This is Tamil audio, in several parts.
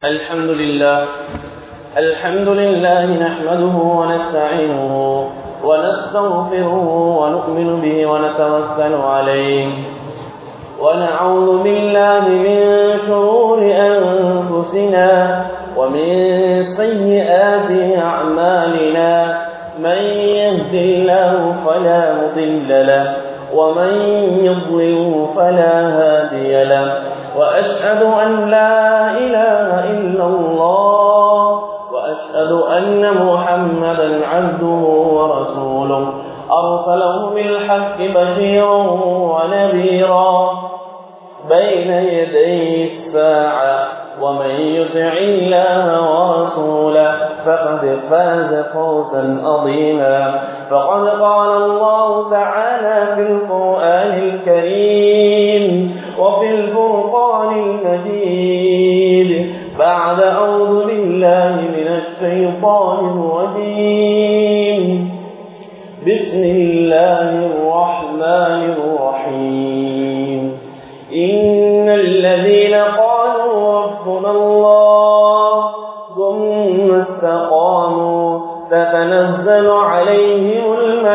الحمد لله الحمد لله نحمده ونستعينه ونستغفره ونؤمن به ونتوكل عليه ونعوذ بالله من شرور أنفسنا ومن سيئات أعمالنا من يهد الله فلا مضل له ومن يضلل فلا هادي له وأشهد أن لا إله إلا الله وأشهد أن محمدا عبده ورسوله أرسله بالحق بشيرا ونذيرا بين يدي الساعة ومن يطع الله ورسوله فقد فاز فوزا عظيما فقد قال الله تعالى في القرآن الكريم وفي الفرقان المجيد بعد أعوذ بالله من الشيطان الرجيم بسم الله الرحمن الرحيم إن الذين قالوا ربنا الله ثم استقاموا تتنزل عليهم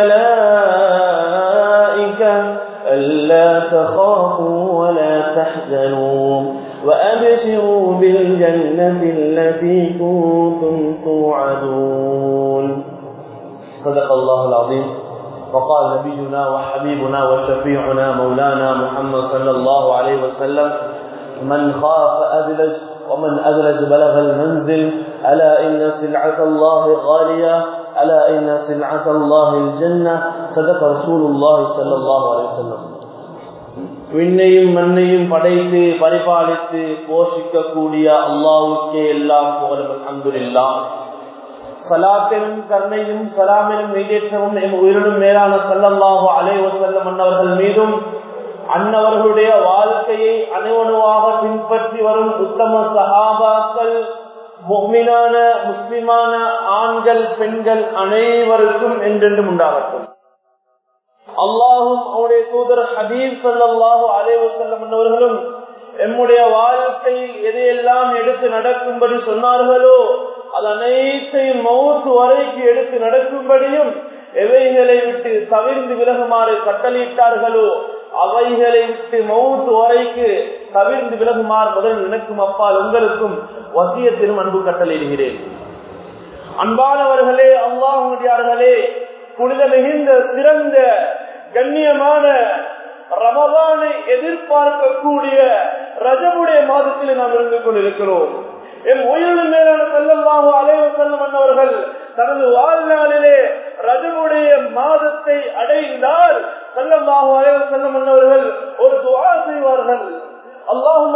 الملائكة ألا تخافوا ولا تحزنوا وأبشروا بالجنة التي كنتم توعدون صدق الله العظيم وقال نبينا وحبيبنا وشفيعنا مولانا محمد صلى الله عليه وسلم من خاف أدلج ومن أدلج بلغ المنزل ألا إن سلعة الله غالية ألا إن سلعة الله الجنة صدق رسول الله صلى الله عليه وسلم விண்ணையும் மண்ணையும் படைத்து பரிபாலித்து போஷிக்கக்கூடிய அல்லாவுக்கே எல்லாம் புகழும் அல்ஹம்துலில்லா சலாத்தினும் கருணையும் சலாமினும் நீதேற்றமும் எம் உயிரினும் மேலான சல்லல்லாஹு அலைவ செல்லம் அன்னவர்கள் மீதும் அன்னவர்களுடைய வாழ்க்கையை அணுவணுவாக பின்பற்றி வரும் உத்தம சகாபாக்கள் முக்மினான முஸ்லிமான ஆண்கள் பெண்கள் அனைவருக்கும் என்றென்றும் உண்டாகட்டும் அல்லாஹும் அவருடைய தூதர் ஹபீப் சல்லாஹு அலைவ செல்லம் அன்னவர்களும் எம்முடைய வாழ்க்கையில் எதையெல்லாம் எடுத்து நடக்கும்படி சொன்னார்களோ அது அனைத்தையும் மவுத்து வரைக்கு எடுத்து நடக்கும்படியும் எவைகளை விட்டு தவிர்ந்து விலகுமாறு கட்டளையிட்டார்களோ அவைகளை விட்டு மவுத்து வரைக்கு தவிர்ந்து விலகுமாறு முதல் நினைக்கும் அப்பால் உங்களுக்கும் வசியத்திலும் அன்பு கட்டளையிடுகிறேன் அன்பானவர்களே அல்லாஹுடையார்களே புனித மிகுந்த சிறந்த கண்ணியமான ரமதானை எதிர்பார்க்கக்கூடிய ரஜமுடைய மாதத்தில் நாம் இருந்து கொண்டிருக்கிறோம் என் உயிரின் மேலான செல்லல்லாஹோ அலைவ செல்லும் அன்னவர்கள் தனது வாழ்நாளிலே ரஜமுடைய மாதத்தை அடைந்தால் செல்லல்லாஹோ அலைவ செல்லும் அன்னவர்கள் ஒரு துவா செய்வார்கள் அல்லாஹும்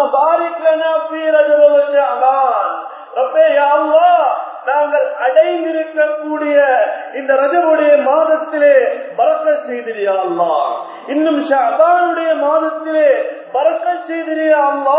நாங்கள் அடைந்திருக்கக்கூடிய இந்த ரஜமுடைய மாதத்திலே பறக்க செய்திரியா அல்லா இன்னும் ஷாபானுடைய மாதத்திலே பறக்க செய்திரியா அல்லா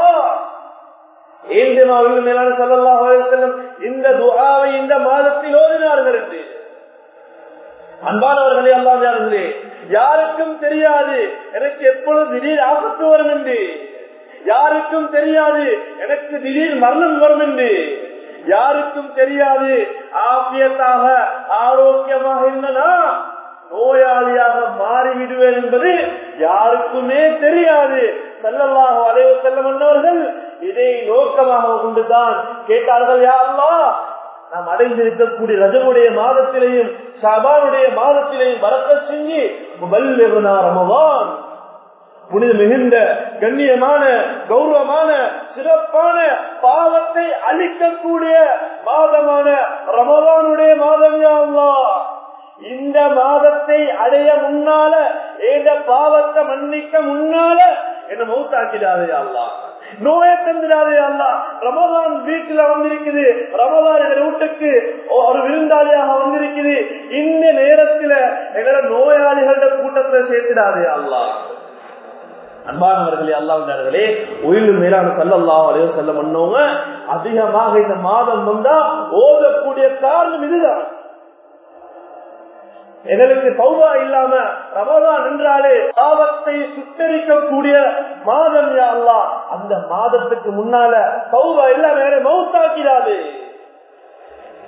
இந்த துகாவை இந்த மாதத்தில் ஓதினார்கள் என்று அன்பானவர்களே அல்லாதார்களே யாருக்கும் தெரியாது எனக்கு எப்பொழுது திடீர் ஆபத்து வரும் என்று யாருக்கும் தெரியாது எனக்கு திடீர் மரணம் வரும் என்று யாருக்கும் தெரியாது ஆபியத்தாக ஆரோக்கியமாக இருந்தனா நோயாளியாக மாறிவிடுவேன் என்பது யாருக்குமே தெரியாது செல்லல்லாக அலைவ செல்லம் என்னவர்கள் இதை நோக்கமாக கொண்டுதான் கேட்டார்கள் யாருலா நாம் அடைந்திருக்கக்கூடிய ரஜமுடைய மாதத்திலேயும் ஷபானுடைய மாதத்திலேயும் வரக்க செஞ்சு ரமவான் புனித மிகுந்த கண்ணியமான கௌரவமான சிறப்பான பாவத்தை அளிக்கக்கூடிய மாதமான ரமதானுடைய மாதம் யாழ்லா இந்த மாதத்தை அடைய முன்னால ஏத பாவத்தை மன்னிக்க முன்னால என்ன மௌத்தாக்கிடாதே அல்லா நோயை தந்துடாதே அல்லா ரமதான் வீட்டுல வந்திருக்குது ரமதான் எங்க வீட்டுக்கு ஒரு விருந்தாளியாக வந்திருக்குது இந்த நேரத்துல எங்களோட நோயாளிகளோட கூட்டத்துல சேர்த்துடாதே அல்லா அன்பானவர்களே அல்லாவினர்களே உயிர் மேலான சல்லல்லா அலையோ செல்ல பண்ணவங்க அதிகமாக இந்த மாதம் வந்தா ஓதக்கூடிய காரணம் இதுதான் எங்களுக்கு சௌபா இல்லாம ரமதான் என்றாலே பாவத்தை சுத்தரிக்கக்கூடிய மாதம் யா அல்லாஹ் அந்த மாதத்துக்கு முன்னால சௌபா இல்லாம மௌத்தா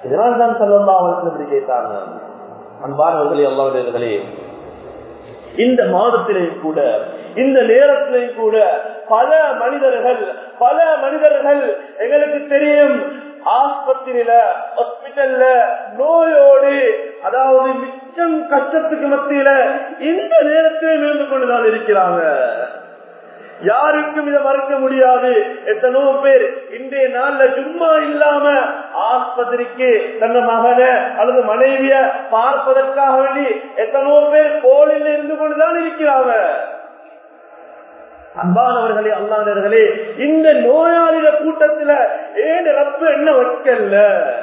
இதனால் தான் சொல்லலாம் அவர்கள் இப்படி கேட்டாங்க அன்பானவர்களே அல்லாவர்களே இந்த மாதத்திலேயும் கூட இந்த நேரத்திலேயும் கூட பல மனிதர்கள் பல மனிதர்கள் எங்களுக்கு தெரியும் ஆஸ்பத்திரியில ஹாஸ்பிட்டல்ல நோயோடு அதாவது மிச்சம் கஷ்டத்துக்கு மத்தியில இந்த நேரத்திலே இருந்து கொண்டுதான் இருக்கிறாங்க யாருக்கும் இதை மறக்க முடியாது எத்தனையோ பேர் இன்றைய நாள்ல சும்மா இல்லாம ஆஸ்பத்திரிக்கு தன்ன மகனை அல்லது மனைவிய பார்ப்பதற்காக வேண்டி எத்தனையோ பேர் கோளில் இருந்து கொண்டுதான் இருக்கிறாங்க அன்பானவர்களே அல்லாதவர்களே இந்த நோயாளிக கூட்டத்துல ஏன் ரப்பு என்ன வைக்கல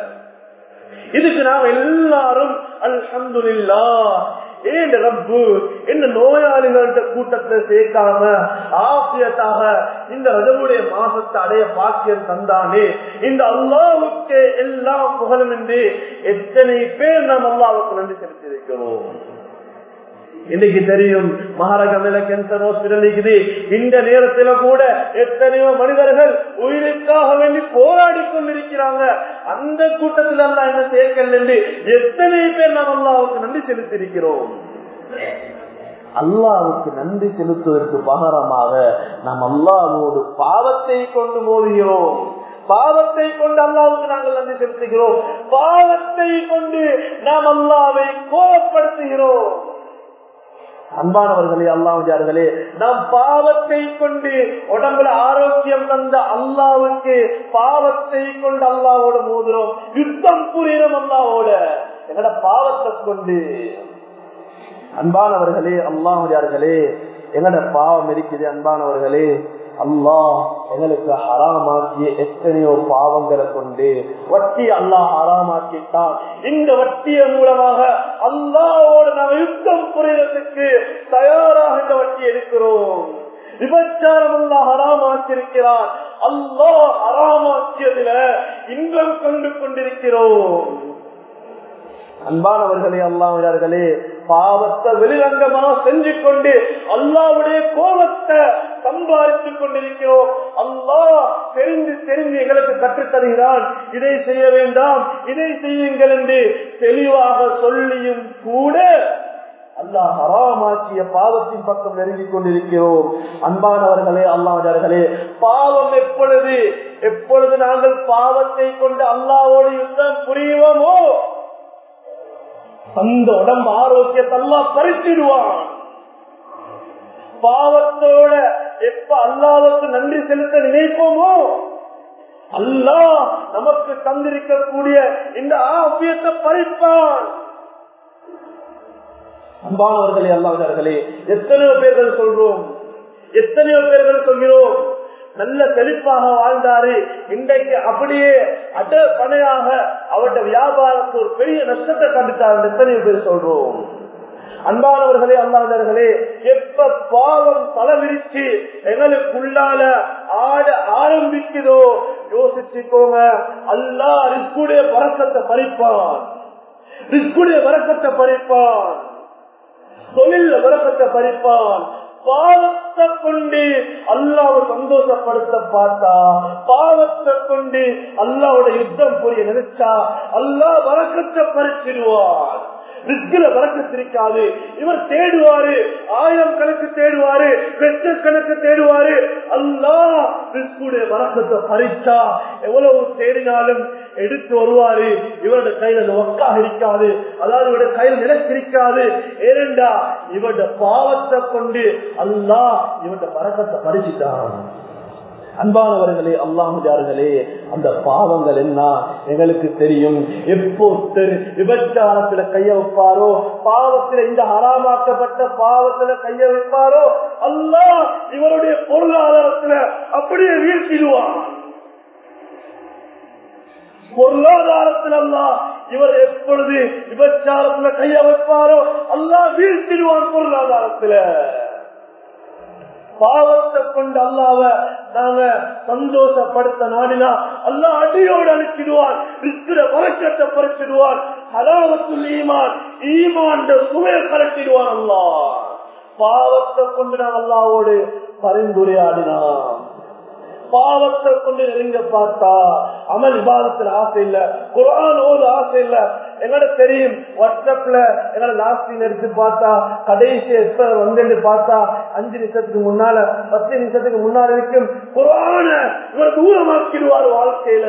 இதுக்கு நாம் எல்லாரும் அல்ஹம்துலில்லா ஏன் ரப்பு என்ன நோயாளிகள்கிட்ட கூட்டத்தை சேர்க்காம ஆசியத்தாக இந்த ரஜமுடைய மாசத்தை அடைய பாக்கியம் தந்தானே இந்த அல்லாவுக்கு எல்லாம் புகழும் என்று எத்தனை பேர் நாம் அல்லாவுக்கு நன்றி செலுத்தி இருக்கிறோம் இன்னைக்கு தெரியும் மகாரகமில கேன்சர் ஹாஸ்பிட்டல் இருக்குது இந்த நேரத்துல கூட எத்தனையோ மனிதர்கள் உயிருக்காக வேண்டி போராடி கொண்டிருக்கிறாங்க அந்த கூட்டத்தில் எல்லாம் என்ன சேர்க்கல் என்று எத்தனை பேர் நாம் அல்லாவுக்கு நன்றி செலுத்தி இருக்கிறோம் அல்லாவுக்கு நன்றி செலுத்துவதற்கு பகரமாக நாம் அல்லாவோடு பாவத்தை கொண்டு மோதுகிறோம் பாவத்தை கொண்டு அல்லாவுக்கு நாங்கள் நன்றி செலுத்துகிறோம் பாவத்தை கொண்டு நாம் அல்லாவை கோபப்படுத்துகிறோம் அன்பானவர்களே அல்லாவுஜார்களே நாம் பாவத்தை கொண்டு உடம்புல ஆரோக்கியம் தந்த அல்லாவுக்கு பாவத்தை கொண்டு அல்லாவோட மோதுறோம் யுத்தம் புரியும் அல்லாவோட எங்கட பாவத்தை கொண்டு அன்பானவர்களே அல்லாவுஜார்களே எங்கட பாவம் இருக்குது அன்பானவர்களே அல்லாஹ் எங்களுக்கு ஹராமாக்கிய எத்தனையோ பாவங்களை கொண்டு வட்டி அல்லாஹ் ஹராமாக்கிட்டான் இந்த வட்டிய மூலமாக அல்லாவோடு நாம் யுத்தம் புரியறதுக்கு தயாராக இந்த வட்டி எடுக்கிறோம் விபச்சாரம் அல்லாஹ் ஹராமாக்கியிருக்கிறான் அல்லாஹ் ஹராமாக்கியதுல இன்பம் கொண்டு கொண்டிருக்கிறோம் அன்பானவர்களே அல்லாவினர்களே பாவத்தை வெளிரங்கமாக செஞ்சு கொண்டு அல்லாவுடைய கோபத்தை சம்பாதித்துக் கொண்டிருக்கிறோம் அல்லாஹ் தெரிந்து தெரிந்து எங்களுக்கு கற்றுத் தருகிறான் இதை செய்ய வேண்டாம் இதை செய்யுங்கள் என்று தெளிவாக சொல்லியும் கூட அல்லாஹ் ஹராமாக்கிய பாவத்தின் பக்கம் நெருங்கிக் கொண்டிருக்கிறோம் அன்பானவர்களே அல்லாஹர்களே பாவம் எப்பொழுது எப்பொழுது நாங்கள் பாவத்தை கொண்டு அல்லாவோடு யுத்தம் புரியுவோமோ அந்த உடம்பு ஆரோக்கியத்தை எல்லாம் பறிச்சிடுவான் பாவத்தோட எப்ப அல்லாவுக்கு நன்றி செலுத்த நினைப்போமோ அல்லாஹ் நமக்கு தந்திருக்கக்கூடிய இந்த ஆபியத்தை பறிப்பான் அன்பானவர்களே அல்லாதவர்களே எத்தனையோ பேர்கள் சொல்றோம் எத்தனையோ பேர்கள் சொல்கிறோம் நல்ல செழிப்பாக வாழ்ந்தாரு இன்றைக்கு அப்படியே அட பணையாக அவருடைய வியாபாரத்து ஒரு பெரிய நஷ்டத்தை கண்டுட்டார் எத்தனையோ பேர் சொல்றோம் அன்பானவர்களே அல்லாதவர்களே எப்ப பாவம் தலைவிரிச்சு எங்களுக்குள்ளால ஆட ஆரம்பிக்குதோ யோசிச்சுக்கோங்க அல்லா ரிஸ்குடைய பறக்கத்தை பறிப்பான் ரிஸ்குடைய பறக்கத்தை பறிப்பான் தொழில பறக்கத்தை பறிப்பான் பாவத்தை கொண்டு அல்லாவை சந்தோஷப்படுத்த பார்த்தா பாவத்தை கொண்டு அல்லாவோட யுத்தம் புரிய நினைச்சா அல்லா வரக்கத்தை பறிச்சிடுவார் ரிஸ்கில வரக்கத்திருக்காது இவர் தேடுவாரு ஆயிரம் கணக்கு தேடுவாரு லட்ச கணக்கு தேடுவாரு அல்லா ரிஸ்குடைய வரக்கத்தை பறிச்சா எவ்வளவு தேடினாலும் எடுத்து வருவாரு இவருடைய கையில ஒக்காக இருக்காது அதாவது இவருடைய கையில நிலத்திருக்காது ஏனெண்டா இவருடைய பாவத்தை கொண்டு அல்லா இவருடைய வரக்கத்தை பறிச்சுட்டான் அன்பானவர்களே அல்லாமுதார்களே அந்த பாவங்கள் என்ன எங்களுக்கு தெரியும் எப்போ விபச்சாரத்துல கைய வைப்பாரோ பாவத்துல இந்த ஹராமாக்கப்பட்ட பாவத்துல கைய வைப்பாரோ அல்லா இவருடைய பொருளாதாரத்துல அப்படியே வீழ்த்திடுவான் பொருளாதாரத்தில் அல்லா இவர் எப்பொழுது விபச்சாரத்துல கைய வைப்பாரோ அல்லா வீழ்த்திடுவான் பொருளாதாரத்துல பாவத்தை கொண்டு அல்லாவ நாங்க சந்தோஷப்படுத்த நாடினா அல்லா அடியோடு அழிச்சிடுவான் இருக்கிற வழக்கத்தை பறிச்சிடுவான் ஹலாவத்துல் ஈமான் ஈமான் சுவையை கலட்டிடுவான் அல்லா பாவத்தை கொண்டு நான் அல்லாவோடு பரிந்துரையாடினான் பாவத்தை கொண்டு நெருங்க பார்த்தா அமல் விவாதத்துல ஆசை இல்ல குரான் ஓது ஆசை இல்ல எங்கட தெரியும் வாட்ஸ்அப்ல எங்கட லாஸ்ட் எடுத்து பார்த்தா கடைசி எப்ப வந்து பார்த்தா அஞ்சு நிமிஷத்துக்கு முன்னால பத்து நிமிஷத்துக்கு முன்னால இருக்கும் குரான இவர் தூரமாக்கிடுவார் வாழ்க்கையில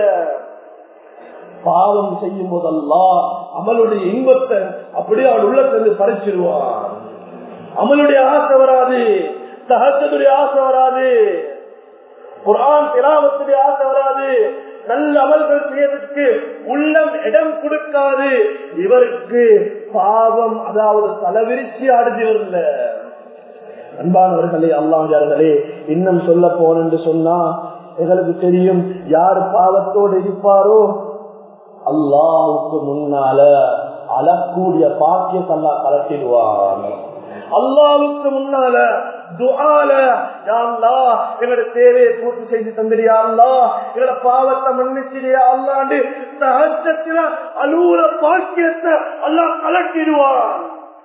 பாவம் செய்யும் போதெல்லாம் அமலுடைய இன்பத்தை அப்படியே அவள் உள்ளத்திலிருந்து பறிச்சிருவான் அமலுடைய ஆசை வராது சகஜத்துடைய ஆசை வராது குரான் திராவத்துடைய ஆசை வராது நல்ல அமல்கள் செய்யறதுக்கு உள்ளம் இடம் கொடுக்காது இவருக்கு பாவம் அதாவது தலைவிரிச்சி ஆடுதவர் இல்ல அன்பானவர்களே அல்லாஞ்சார்களே இன்னும் சொல்ல போனு சொன்னா எங்களுக்கு தெரியும் யார் பாவத்தோடு இருப்பாரோ அல்லாவுக்கு முன்னால அழக்கூடிய பாக்கியத்தை அல்லா கலட்டிடுவான் அல்லாவுக்கு முன்னால துஆல யா அல்லாஹ் எங்களோட தேவையை பூர்த்தி செய்து தந்திரியா அல்லாஹ் எங்களோட பாவத்தை மன்னிச்சிரியா அல்லாண்டு சஹஜத்துல அலூர பாக்கியத்தை அல்லாஹ் கலட்டிடுவான்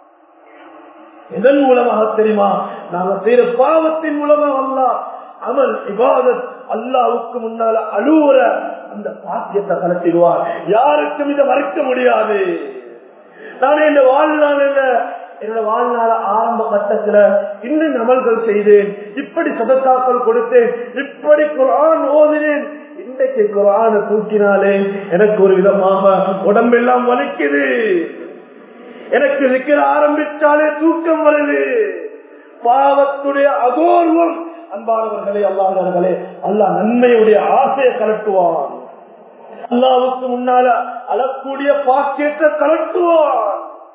இதன் மூலமாக தெரியுமா நாங்க செய்யற பாவத்தின் மூலமாக அல்லாஹ் அமல் இபாதத் அல்லாவுக்கு முன்னால அழுவுற அந்த பாக்கியத்தை கலட்டிடுவார் யாருக்கும் இதை மறைக்க முடியாது நான் இந்த வாழ்நாளில் என்னோட வாழ்நாள ஆரம்ப கட்டத்துல இன்னும் அமல்கள் செய்தேன் இப்படி சதத்தாக்கள் கொடுத்தேன் இப்படி குரான் ஓதினேன் இன்றைக்கு குரான தூக்கினாலே எனக்கு ஒரு விதமாக உடம்பெல்லாம் வலிக்குது எனக்கு இருக்கிற ஆரம்பிச்சாலே தூக்கம் வருது பாவத்துடைய அகோர்வம் அன்பானவர்களே அல்லாதவர்களே அல்லாஹ் நன்மையுடைய ஆசையை கலட்டுவான் அல்லாவுக்கு முன்னால அழக்கூடிய பாக்கியத்தை கலட்டுவான்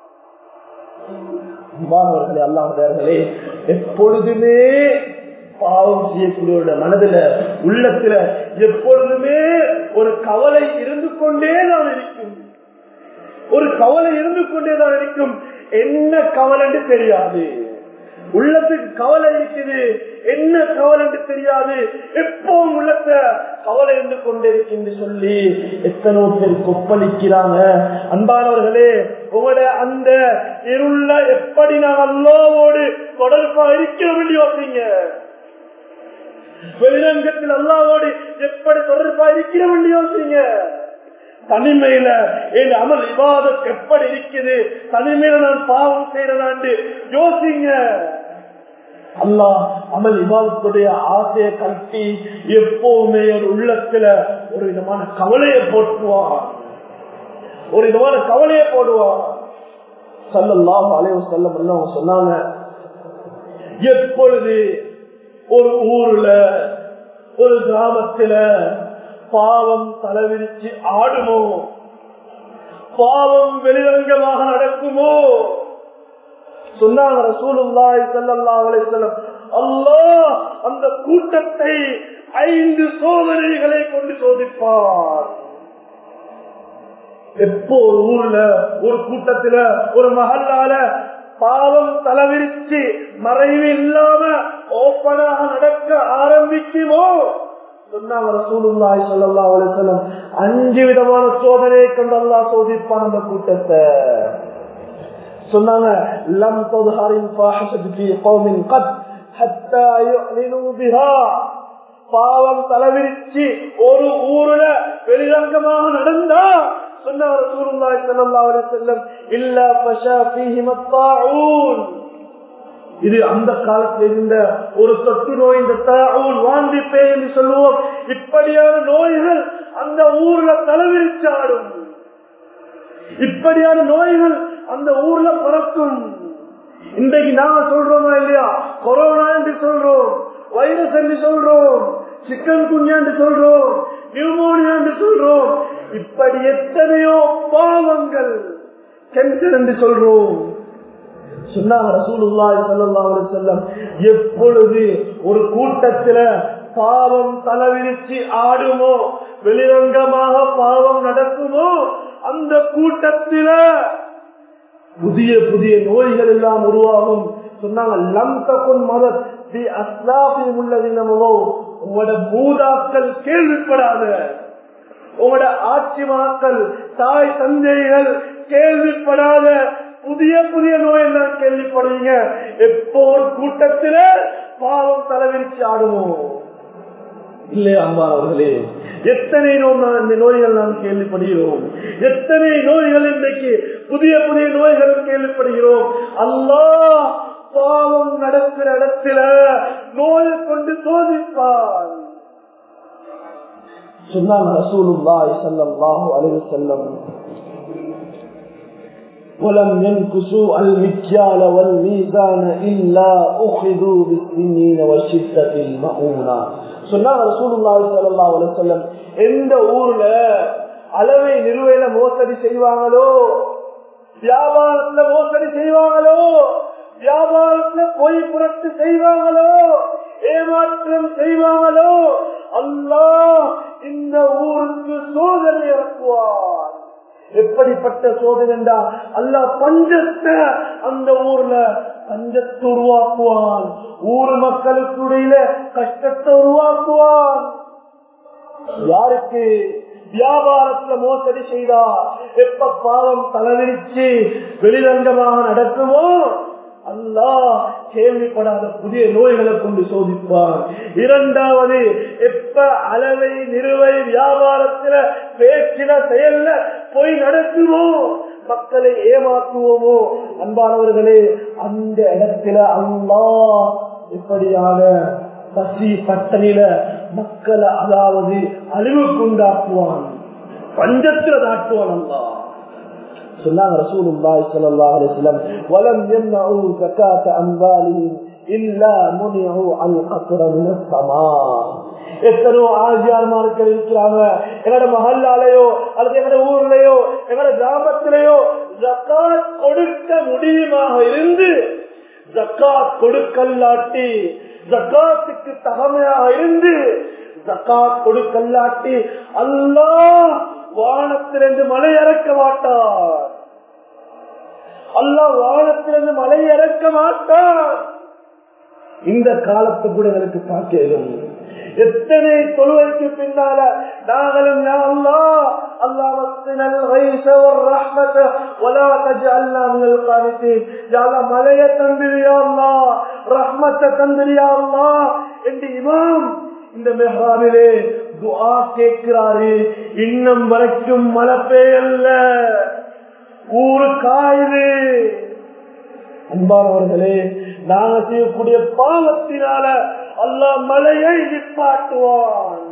அன்பானவர்களே அல்லாதவர்களே எப்பொழுதுமே பாவம் செய்யக்கூடிய மனதுல உள்ளத்துல எப்பொழுதுமே ஒரு கவலை இருந்து கொண்டே தான் இருக்கும் ஒரு கவலை இருந்து கொண்டேதான் இருக்கும் என்ன கவலைன்னு தெரியாது உள்ளத்துக்கு கவலை இருக்குது என்ன கவலை தெரியாது எப்பவும் உள்ளத்த கவலை இருந்து கொண்டிருக்கின்ற சொல்லி எத்தனோ பேர் கொப்பளிக்கிறாங்க அன்பானவர்களே உங்களோட அந்த இருள எப்படி நான் அல்லாவோடு தொடர்பா இருக்கிறோம் யோசிங்க வெளிரங்கத்தில் அல்லாவோடு எப்படி தொடர்பா இருக்கிறோம் யோசிங்க தனிமையில என் அமல் விவாதம் எப்படி இருக்குது தனிமையில நான் பாவம் செய்யறாண்டு யோசிங்க அல்லாஹ் அமல் விவாதத்துடைய ஆசையை கட்டி எப்பவுமே ஒரு உள்ளத்துல ஒரு விதமான கவலையை போட்டுவான் ஒரு விதமான கவலையை போடுவான் சல்லல்லாம் அலைவ செல்லம் அவங்க சொன்னாங்க எப்பொழுது ஒரு ஊர்ல ஒரு கிராமத்துல பாவம் தலைவிரிச்சு ஆடுமோ பாவம் வெளிரங்கமாக நடக்குமோ சொன்னாங்க ரசூலுல்லாஹி ஸல்லல்லாஹு அலைஹி வஸல்லம் அல்லாஹ் அந்த கூட்டத்தை ஐந்து சோதனைகளை கொண்டு சோதிப்பார் எப்போ ஒரு ஊர்ல ஒரு கூட்டத்துல ஒரு மகல்லால பாவம் தலைவிரிச்சு மறைவு இல்லாம ஓப்பனாக நடக்க ஆரம்பிக்குமோ சொன்னாங்க ரசூலுல்லாஹி ஸல்லல்லாஹு அலைஹி வஸல்லம் அஞ்சு விதமான சோதனையை கொண்டு அல்லாஹ் சோதிப்பான் அந்த கூட்டத்தை சொன்னாங்க லம் தظهرின் ஃபாஹிஷத்து ஃபீ கௌமின் قد حتى يعلنوا بها பாவம் தலைவிரிச்சு ஒரு ஊர்ல வெளிரங்கமாக நடந்தா சொன்னாங்க ரசூலுல்லாஹி ஸல்லல்லாஹு அலைஹி வஸல்லம் இல்லா ஃபஷா ஃபீஹிம் الطاعون இது அந்த காலத்தில் இருந்த ஒரு தொற்று நோய் இந்த தாவூன் வாந்தி பேய் என்று சொல்லுவோம் இப்படியான நோய்கள் அந்த ஊர்ல தலைவிரிச்சாடும் இப்படியான நோய்கள் அந்த ஊர்ல பறக்கும் இன்றைக்கு நாங்க சொல்றோமா இல்லையா கொரோனா என்று சொல்றோம் வைரஸ் என்று சொல்றோம் சிக்கன் குஞ்சா என்று சொல்றோம் நியூமோனியா என்று சொல்றோம் இப்படி எத்தனையோ பாவங்கள் கேன்சர் என்று சொல்றோம் சொன்னாங்க ரசூலுல்லாஹி ஸல்லல்லாஹு அலைஹி வஸல்லம் எப்பொழுது ஒரு கூட்டத்துல பாவம் தலைவிரிச்சு ஆடுமோ வெளிரங்கமாக பாவம் நடக்குமோ அந்த கூட்டத்தில புதிய புதிய நோய்கள் எல்லாம் உருவாகும் சொன்னாங்க லம் தகுன் மதத் பி அஸ்லாபி உள்ளதினமோ உங்களோட மூதாக்கள் கேள்விப்படாத உங்களோட ஆட்சி மக்கள் தாய் தந்தைகள் கேள்விப்படாத புதிய புதிய நோயெல்லாம் கேள்விப்படுவீங்க எப்போ ஒரு கூட்டத்தில பாவம் தலைவிரிச்சு ஆடுவோம் இல்லையா அம்பானவர்களே எத்தனை நோய் இந்த நோய்கள் நாம் கேள்விப்படுகிறோம் எத்தனை நோய்கள் இன்றைக்கு புதிய புதிய நோய்கள் கேள்விப்படுகிறோம் அல்லாஹ் பாவம் நடக்கிற இடத்துல நோயை கொண்டு சோதிப்பான் சொன்னாங்க ரசூலுல்லாஹி ஸல்லல்லாஹு அலைஹி வஸல்லம் ولم ينكسوا المكيال والميزان إلا أخذوا بالسنين وشدة المؤونة சொன்னாங்க ரசூலுல்லாஹி ஸல்லல்லாஹு அலைஹி வஸல்லம் எந்த ஊர்ல அளவை நிறுவையில மோசடி செய்வாங்களோ வியாபாரத்துல மோசடி செய்வாங்களோ வியாபாரத்துல பொய் புரட்டு செய்வாங்களோ ஏமாற்றம் செய்வாங்களோ அல்லாஹ் இந்த ஊருக்கு சோதனை இறக்குவார் எப்படிப்பட்ட சோதனை என்றா அல்ல பஞ்சத்தை அந்த ஊர்ல பஞ்சத்தை உருவாக்குவான் ஊர் மக்களுக்குடைய கஷ்டத்தை உருவாக்குவான் யாருக்கு வியாபாரத்துல மோசடி செய்தா எப்ப பாவம் தலைவிரிச்சு வெளிரங்கமாக நடக்குமோ அல்லாஹ் கேள்விப்படாத புதிய நோய்களை கொண்டு சோதிப்பான் இரண்டாவது எப்ப அளவை நிறுவை வியாபாரத்துல பேச்சில செயல்ல போய் நடக்குமோ மக்களை ஏமாற்றுவோமோ அன்பானவர்களே அந்த இடத்துல அல்லாஹ் இப்படியான பசி பட்டணில மக்களை அதாவது அழிவுக்குண்டாக்குவான் பஞ்சத்துல தாட்டுவான் அல்லாஹ் சொன்னாங்க ரசூலுல்லாஹி ஸல்லல்லாஹு அலைஹி வஸல்லம் வலம் யம்னஉ زكاه اموالهم الا منعوا القطر من السماء எத்தனோ ஆஜியார்மார்கள் இருக்கிறாங்க எங்கட மஹல்லாலேயோ அல்லது எங்கட ஊர்லயோ எங்கட கிராமத்திலேயோ ஜக்காத் கொடுக்க முடியுமாக இருந்து ஜக்காத் கொடுக்கல்லாட்டி ஜக்காத்துக்கு தகமையாக இருந்து ஜக்காத் கொடுக்கல்லாட்டி அல்லாஹ் வானத்திலிருந்து மழை இறக்க மாட்டார் அல்லாஹ் வானத்திலிருந்து மழை இறக்க மாட்டார் இந்த காலத்தை கூட எனக்கு பார்க்கலும் எத்தனை தொழுவைக்கு பின்னால நாங்களும் மலைய தந்திரியா ரஹ்மத்தை தந்திரியா என்று இமாம் இந்த மெஹாவிலே துஆ கேட்கிறாரு இன்னும் வரைக்கும் மழை பெய்யல்ல ஊரு காயுது அன்பானவர்களே நாங்க செய்யக்கூடிய பாவத்தினால அல்ல மழையை நிப்பாட்டுவான்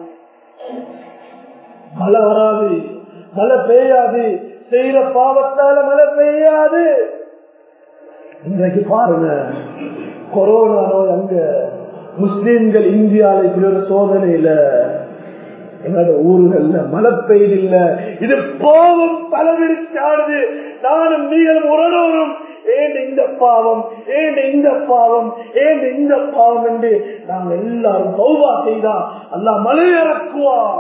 மழை வராது மழை பெய்யாது செய்யற பாவத்தால மழை பெய்யாது இன்றைக்கு பாருங்க கொரோனா நோய் அங்க முஸ்லிம்கள் இந்தியாவில் இப்படி ஒரு சோதனையில எங்களோட ஊர்கள்ல மழை பெய்தில்ல இது பாவம் பலவிரிச்சாடுது நானும் நீங்களும் உடனோரும் ஏன் இந்த பாவம் ஏன் இந்த பாவம் ஏன் இந்த பாவம் என்று நாங்கள் எல்லாரும் சௌபா செய்தா அல்லா மழை இறக்குவார்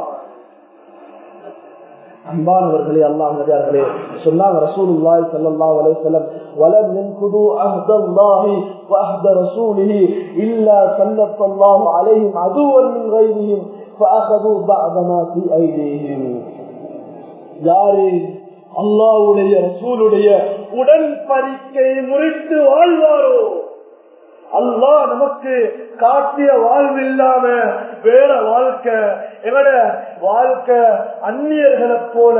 அன்பானவர்களே அல்லாஹ் நபியார்களே சொன்னாங்க ரசூலுல்லாஹி ஸல்லல்லாஹு அலைஹி வஸல்லம் வலம் ينقضوا عهد الله وعهد رسوله الا سلط الله عليهم عدوا من غيرهم فاخذوا بعض ما في ايديهم யாரு அல்லாஹ்வுடைய ரசூலுடைய உடன்படிக்கை முறித்து வாழ்வாரோ அல்லாஹ் நமக்கு காட்டிய வாழ்வு இல்லாம வேற வாழ்க்கை எங்கட வாழ்க்கை அந்நியர்களை போல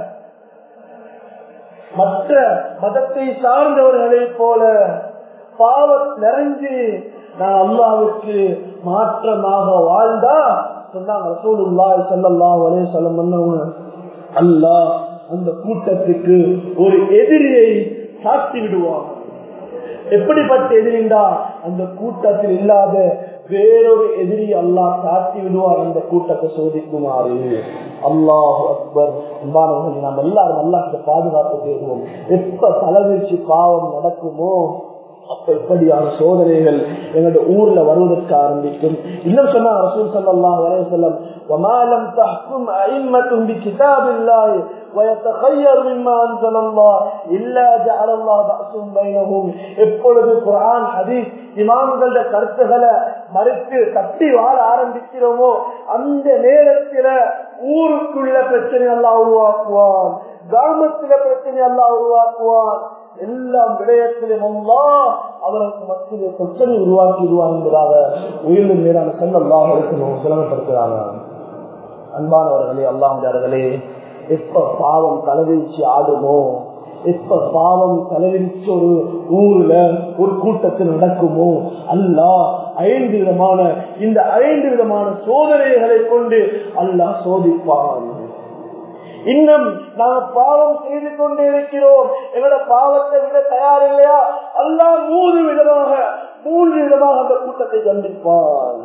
மற்ற மதத்தை சார்ந்தவர்களை போல பாவத் நிறைஞ்சு நான் அல்லாவுக்கு மாற்றமாக வாழ்ந்தா சொன்னாங்க ரசூலுல்லாஹி ஸல்லல்லாஹு அலைஹி வஸல்லம் பண்ணவங்க அல்லாஹ் அந்த கூட்டத்துக்கு ஒரு எதிரியை சாத்தி விடுவாங்க எப்படிப்பட்ட எதிரிண்டா அந்த கூட்டத்தில் இல்லாத வேறொரு எதிரி அல்லாஹ் சாத்தி விடுவார் அந்த கூட்டத்தை சோதிக்குமாறு அல்லாஹ் அக்பர் அன்பானவர்கள் நாம் எல்லாரும் அல்லாஹ் பாதுகாப்பு தேடுவோம் எப்ப தலைவீழ்ச்சி பாவம் நடக்குமோ அப்ப இப்படியான சோதனைகள் எங்களுடைய ஊர்ல வருவதற்கு ஆரம்பிக்கும் இன்னும் சொன்னா ரசூல் சல்லாஹ் வரைய செல்லம் وما لم تحكم أئمة بكتاب الله ويتخير مما أنزل الله إلا جعل الله بأسهم بينهم எப்பொழுது குரான் ஹதீஸ் இமாம்கள கருத்துக்களை மறுத்து தட்டி வாழ ஆரம்பிக்கிறோமோ அந்த நேரத்துல ஊருக்குள்ள பிரச்சனை எல்லாம் உருவாக்குவான் கிராமத்துல பிரச்சனை எல்லாம் உருவாக்குவான் எல்லா விடயத்திலும் அல்லா அவருக்கு மத்தியில் பிரச்சனை உருவாக்கிடுவார் என்பதாக உயிரிழந்த மேலான செல்லல்லாக இருக்கணும் சிரமப்படுத்துகிறாங்க அன்பானவர்களே அல்லாஹர்களே எப்ப பாவம் தலைவீழ்ச்சி ஆடுமோ எப்ப பாவம் தலைவிரிச்ச ஒரு ஊர்ல ஒரு கூட்டத்தில் நடக்குமோ அல்லாஹ் ஐந்து விதமான இந்த ஐந்து விதமான சோதனைகளை கொண்டு அல்லாஹ் சோதிப்பான் இன்னும் நாங்க பாவம் செய்து கொண்டே இருக்கிறோம் எங்களோட பாவத்தை விட தயார் இல்லையா அல்லாஹ் மூன்று விதமாக மூன்று விதமாக அந்த கூட்டத்தை கண்டிப்பான்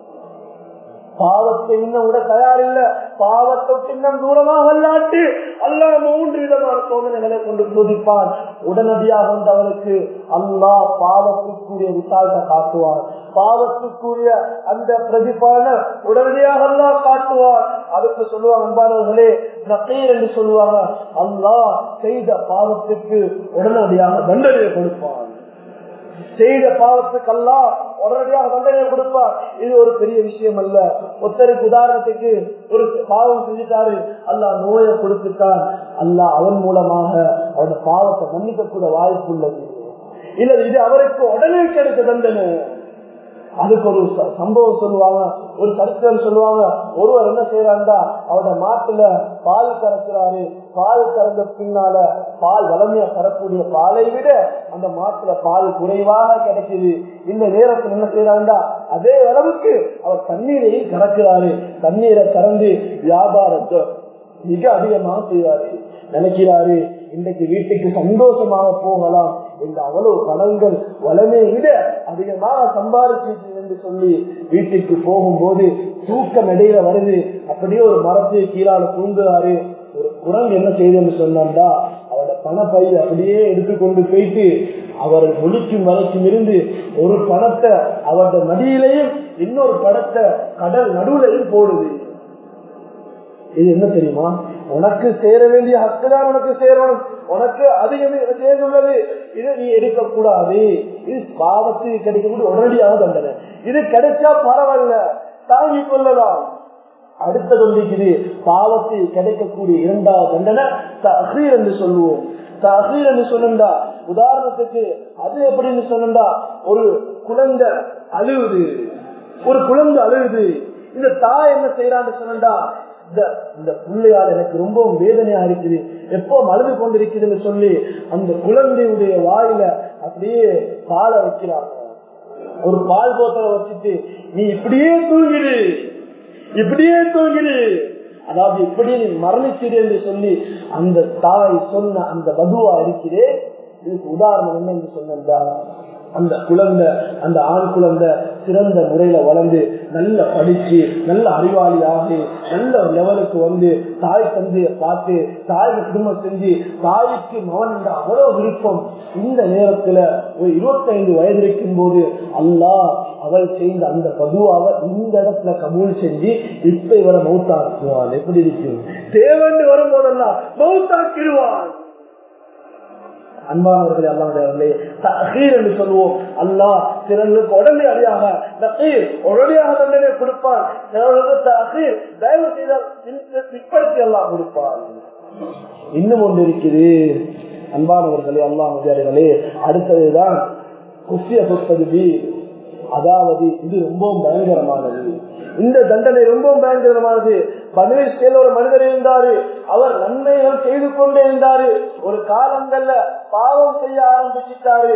பாவத்தை இன்னும் விட தயாரில்ல பாவத்தை இன்னும் தூரமாக அல்லாட்டு அல்லாஹ் மூன்று விதமான சோதனைகளை கொண்டு சோதிப்பான் உடனடியாக வந்தவனுக்கு அல்லாஹ் பாவத்துக்குரிய விசாலத்தை காட்டுவார் பாவத்துக்குரிய அந்த பிரதிபான உடனடியாக அல்லாஹ் காட்டுவார் அதுக்கு சொல்லுவாங்க அன்பானவர்களே நக்கீர் என்று சொல்லுவாங்க அல்லாஹ் செய்த பாவத்துக்கு உடனடியாக தண்டனையை கொடுப்பான் செய்த பாவத்துக்கு அல்லா உடனடியாக தண்டனை கொடுப்பார் இது ஒரு பெரிய விஷயம் அல்ல ஒருத்தருக்கு உதாரணத்துக்கு ஒரு பாவம் செஞ்சுட்டாரு அல்லா நோயை கொடுத்துட்டார் அல்லா அவன் மூலமாக அவன் பாவத்தை மன்னிக்க கூட வாய்ப்பு உள்ளது இல்ல இது அவருக்கு உடனே கிடைக்க தண்டனை அதுக்கு ஒரு சம்பவம் சொல்லுவாங்க ஒரு சரித்திரம் சொல்லுவாங்க ஒருவர் என்ன செய்யறாண்டா அவரோட மாட்டுல பால் கறக்கிறாரு பால் கறந்த பின்னால பால் வளமையா தரக்கூடிய பாலை விட அந்த மாட்டுல பால் குறைவாக கிடைக்குது இந்த நேரத்தில் என்ன செய்யறாண்டா அதே அளவுக்கு அவர் தண்ணீரையும் கறக்கிறாரு தண்ணீரை கறந்து வியாபாரத்தை மிக அதிகமாக செய்வாரு நினைக்கிறாரு இன்றைக்கு வீட்டுக்கு சந்தோஷமாக போகலாம் இந்த அவ்வளவு பணங்கள் வளமே விட அதிகமாக சம்பாதிச்சு என்று சொல்லி வீட்டுக்கு போகும்போது தூக்கம் இடையில வருது அப்படியே ஒரு மரத்து கீழால தூங்குறாரு ஒரு குரங்கு என்ன செய்யுதுன்னு சொன்னா அவரோட பணப்பை அப்படியே எடுத்துக்கொண்டு போயிட்டு அவர் முழிக்கும் வரைக்கும் இருந்து ஒரு பணத்தை அவரோட மடியிலையும் இன்னொரு படத்தை கடல் நடுவுலையும் போடுது இது என்ன தெரியுமா உனக்கு சேர வேண்டிய ஹக்கு தான் உனக்கு சேரணும் உனக்கு அதிகமே சேர்ந்துள்ளது இது நீ எடுக்கக்கூடாது இது பாவத்துக்கு கிடைக்கக்கூடிய உடனடியாக தண்டனை இது கிடைச்சா பரவாயில்ல தாங்கிக் கொள்ளலாம் அடுத்த சொல்லிக்குது பாவத்தில் கிடைக்கக்கூடிய இரண்டாவது தண்டனை தஹீர் என்று சொல்லுவோம் தஹீர் என்று சொன்னா உதாரணத்துக்கு அது எப்படின்னு சொன்னா ஒரு குழந்தை அழுகுது ஒரு குழந்தை அழுகுது இந்த தாய் என்ன செய்யறான்னு சொன்னா இந்த பிள்ளையால் எனக்கு ரொம்பவும் வேதனையா இருக்குது எப்போ அழுது கொண்டிருக்குதுன்னு சொல்லி அந்த குழந்தையுடைய வாயில அப்படியே பாலை வைக்கிறாங்க ஒரு பால் போத்தலை வச்சுட்டு நீ இப்படியே தூங்கிடு இப்படியே தூங்கிடு அதாவது இப்படி நீ மரணிச்சிடு என்று சொல்லி அந்த தாய் சொன்ன அந்த பதுவா இருக்கிறே இதுக்கு உதாரணம் என்ன என்று சொன்னா அந்த குழந்தை அந்த ஆண் குழந்தை சிறந்த முறையில வளர்ந்து நல்ல படிச்சு நல்ல அறிவாளி ஆகி நல்ல ஒரு லெவலுக்கு வந்து தாய் தந்தைய பார்த்து தாய்க்கு குடும்பம் செஞ்சு தாய்க்கு மகன் என்ற அவ்வளவு விருப்பம் இந்த நேரத்துல ஒரு இருபத்தைந்து வயது இருக்கும் போது அல்லாஹ் அவள் செய்த அந்த பதுவாவை இந்த இடத்துல கபூல் செஞ்சு இப்ப இவரை மௌத்தாக்குவான் எப்படி இருக்கும் தேவண்டு வரும்போதெல்லாம் மௌத்தாக்கிடுவான் அன்பானவர்களே அல்லாவுடையவர்களே தகீர் என்று சொல்லுவோம் அல்லாஹ் சிலர்களுக்கு உடனடியாக நக்கீர் உடனடியாக தண்டனை கொடுப்பான் சிலர்களுக்கு தகீர் தயவு செய்தால் பிற்படுத்தி எல்லாம் கொடுப்பான் இன்னும் ஒன்று இருக்குது அன்பானவர்களே அல்லாஹர்களே அடுத்ததுதான் குசிய சொத்தது அதாவது இது ரொம்பவும் பயங்கரமானது இந்த தண்டனை ரொம்பவும் பயங்கரமானது பனுவேஸ்ல ஒரு மனிதர் இருந்தாரு அவர் நன்மைகள் செய்து கொண்டே இருந்தாரு ஒரு காலங்கள்ல பாவம் செய்ய ஆரம்பிச்சுட்டாரு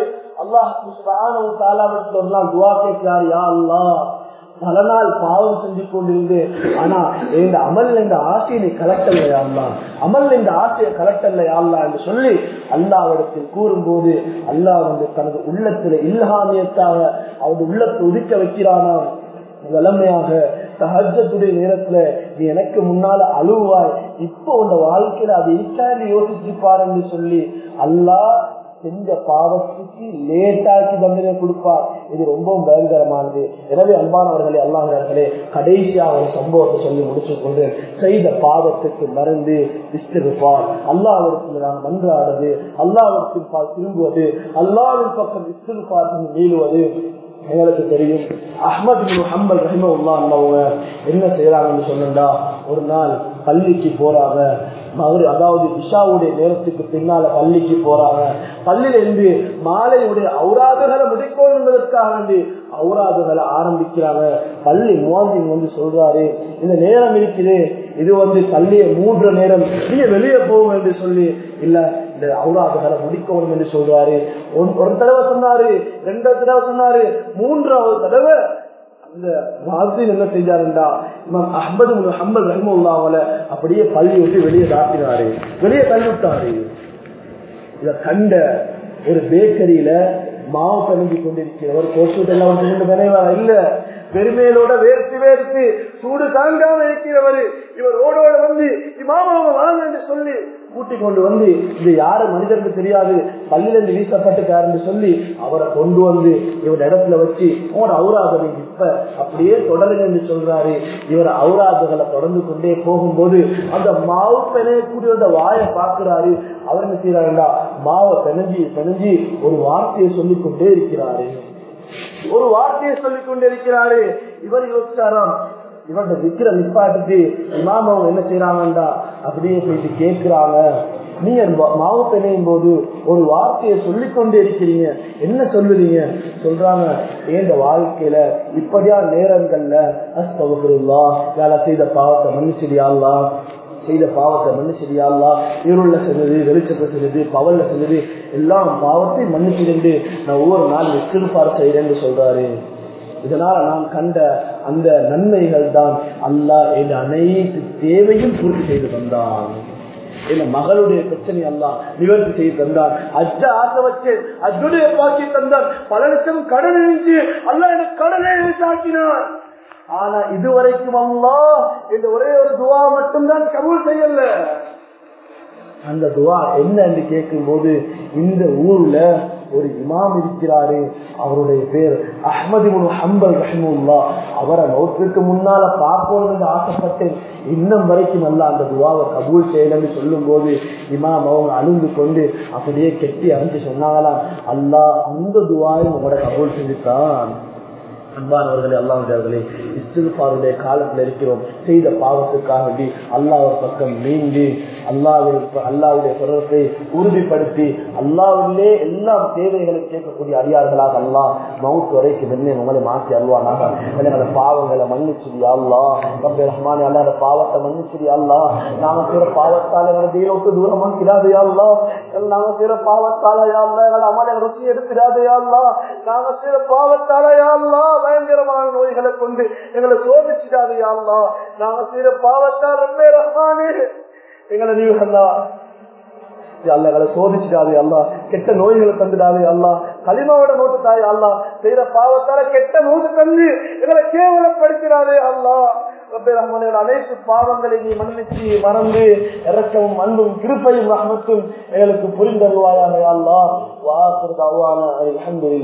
அல்லாஹ் துவா கேட்கிறாரு யா அல்லா பல நாள் பாவம் செஞ்சு கொண்டிருந்து ஆனா இந்த அமல் இந்த ஆசையை நீ கலட்டல்ல யாழ்லா அமல் இந்த ஆசையை கலட்டல்ல யாழ்லா என்று சொல்லி அல்லாவிடத்தில் கூறும்போது அல்லாஹ் வந்து தனது உள்ளத்துல இல்ஹாமியத்தாக அவருடைய உள்ளத்தை உதிக்க வைக்கிறானாம் வளமையாக சஹஜத்துடைய நேரத்துல நீ எனக்கு முன்னால அழுவாய் இப்போ உன் வாழ்க்கையில அது இருக்கான்னு யோசிச்சு பாருன்னு சொல்லி அல்லாஹ் செஞ்ச பாவத்துக்கு லேட்டாக்கி தண்டனை கொடுப்பார் இது ரொம்பவும் பயங்கரமானது எனவே அன்பானவர்களே அல்லாஹர்களே கடைசியாக ஒரு சம்பவத்தை சொல்லி முடிச்சு கொண்டு செய்த பாவத்துக்கு மறந்து இஸ்திருப்பார் அல்லாவிற்கு நாம் மன்றாடுவது அல்லாவிற்கு பால் திரும்புவது அல்லாவின் பக்கம் இஸ்திருப்பார் மீளுவது எங்களுக்கு தெரியும் அஹ்மத் பின் ஹம்பல் ரஹிமவுல்லா அவங்க என்ன செய்யறாங்கன்னு சொன்னா ஒரு நாள் பள்ளிக்கு போறாங்க மகரு அதாவது இஷாவுடைய நேரத்துக்கு பின்னால பள்ளிக்கு போறாங்க பள்ளியில இருந்து மாலையுடைய அவுராதுகளை முடிக்கணும் என்பதற்காக வேண்டி அவுராதுகளை ஆரம்பிக்கிறாங்க பள்ளி மோதின் வந்து சொல்றாரு இந்த நேரம் இருக்குது இது வந்து பள்ளியை மூன்று நேரம் நீங்க வெளியே போகும் என்று சொல்லி இல்ல இந்த அவுராதுகளை முடிக்கணும் என்று சொல்றாரு ஒரு- ஒரு தடவை சொன்னாரு ரெண்டாவது தடவை சொன்னாரு மூன்றாவது தடவை அந்த வாசின் என்ன செஞ்சாருண்டா இமாம் அஹ்மது பின் ஹம்பல் ரஹ்மத்துல்லாஹி அப்படியே பள்ளி விட்டு வெளியே தாட்டினாரு வெளியே தள்ளிவிட்டாரு இத கண்ட ஒரு பேக்கரியில மாவு கலந்து கொண்டிருக்கிறவர் கோஷூட் எல்லாம் கொண்டு விரைவாரா இல்ல பெருமையிலோட வேர்த்து வேர்த்து சூடு தாங்காம இருக்கிறவர் இவர் ஓடோட வந்து இமாமாவை வாங்க என்று சொல்லி கூட்டிக் கொண்டு வந்து இது யாரு மனிதருக்கு தெரியாது பள்ளியிலிருந்து வீசப்பட்டுக்காருன்னு சொல்லி அவரை கொண்டு வந்து இவர் இடத்துல வச்சு உங்களோட அவுராதனை இப்ப அப்படியே தொடருங்க என்று சொல்றாரு இவர் அவுராதுகளை தொடர்ந்து கொண்டே போகும்போது அந்த மாவு பிணையக்கூடிய அந்த வாயை பார்க்கிறாரு அவர் என்ன செய்யறாருண்டா மாவை பிணைஞ்சி பிணைஞ்சி ஒரு வார்த்தையை சொல்லிக் கொண்டே இருக்கிறாரு ஒரு வார்த்தையை சொல்லிக் கொண்டே இருக்கிறாரு இவர் யோசிச்சாராம் இவங்க விக்கிர நிப்பாட்டுட்டு இமாம் அவங்க என்ன செய்யறாங்கடா அப்படியே போயிட்டு கேட்கிறாங்க நீங்க வ- மாவு பிணையும் போது ஒரு வார்த்தையை சொல்லிக் கொண்டே இருக்கிறீங்க என்ன சொல்லுறீங்க சொல்றாங்க ஏந்த வாழ்க்கையில இப்படியா நேரங்கள்ல அஸ்தவகுருல்லா யாரா செய்த பாவத்தை மன்னிச்சிடியாள்லா செய்த பாவத்தை மன்னிச்சிடியாள்லா இருள செஞ்சது வெளிச்சத்தை செஞ்சது பவல்ல செஞ்சது எல்லாம் பாவத்தையும் மன்னிச்சிருந்து நான் ஒவ்வொரு நாள் திருப்பார் செய்யறேன்னு சொல்றாரு இதனால நான் கண்ட அந்த நன்மைகள் தான் அல்லாஹ் என் அனைத்து தேவையும் பூர்த்தி செய்து தந்தான் என் மகளுடைய பிரச்சனை எல்லாம் நிவர்த்தி செய்து தந்தான் அஜ ஆசை வச்சு அஜுடைய பாக்கி தந்தான் பல லட்சம் கடன் இருந்துச்சு அல்ல எனக்கு கடனை சாட்டினான் ஆனா இதுவரைக்கும் அல்லா இந்த ஒரே ஒரு துவா மட்டும்தான் கபூல் செய்யல அந்த துவா என்ன என்று கேட்கும் போது இந்த ஊர்ல ஒரு இமாம் இருக்கிறாரு அவருடைய பேர் அஹ்மது இப்னு ஹம்பல் ரஹிமுல்லா அவரை நோட்டிற்கு முன்னால பார்க்கணும் என்று ஆசைப்பட்டேன் இன்னும் வரைக்கும் அல்ல அந்த துவாவை கபூல் செய்யலன்னு சொல்லும் போது இமாம் அவங்க அழுந்து கொண்டு அப்படியே கெட்டி அறிஞ்சு சொன்னாங்களாம் அல்லாஹ் அந்த துவாயும் உங்களோட கபூல் செஞ்சுட்டான் அன்பானவர்களே அல்லாஹர்களே இஸ்தில்பாருடைய காலத்தில் இருக்கிறோம் செய்த பாவத்துக்காக வேண்டி அல்லாஹ் பக்கம் நீங்கி அல்லாஹ் அல்லாவுடைய தொடர்பை உறுதிப்படுத்தி அல்லாவிலே எல்லாம் தேவைகளை கேட்கக்கூடிய அடியார்களாக அல்லாஹ் மவுத் வரைக்கும் என்ன உங்களை மாற்றி அல்வானாக அந்த பாவங்களை மன்னிச்சிடியா அல்லா ரப்பே ரஹ்மானே அல்லா அந்த பாவத்தை மன்னிச்சிடியா அல்லா நாங்க செய்யற பாவத்தால எங்களை தீரோக்கு தூரமாக்கிறாதையா அல்லா நாங்க செய்யற பாவத்தால யா அல்லா எங்களை அமலை ருசி எடுத்துடாதையா அல்லா நாங்க செய்யற பாவத்தால யா அல்லா பயங்கரமான நோய்களை கொண்டு எங்களை சோதிச்சிடாதையா அல்லா நாங்க செய்யற பாவத்தால் ரப்பே ரஹ்மானே எங்களை நீ அல்லா அல்ல எங்களை சோதிச்சிடாதே அல்லா கெட்ட நோய்களை தந்துடாதே அல்லா களிமாவோட நோட்டு தாய் அல்லா செய்யற பாவத்தால கெட்ட நோட்டு தந்து எங்களை கேவலப்படுத்திடாதே அல்லா ரப்பே ரஹ்மானே அனைத்து பாவங்களை நீ மன்னிச்சு மறந்து இறக்கவும் அன்பும் கிருப்பையும் ரஹமத்தும் எங்களுக்கு புரிந்தருவாயாக அல்லா வாசல் அல்ஹம்துலில்லாஹ்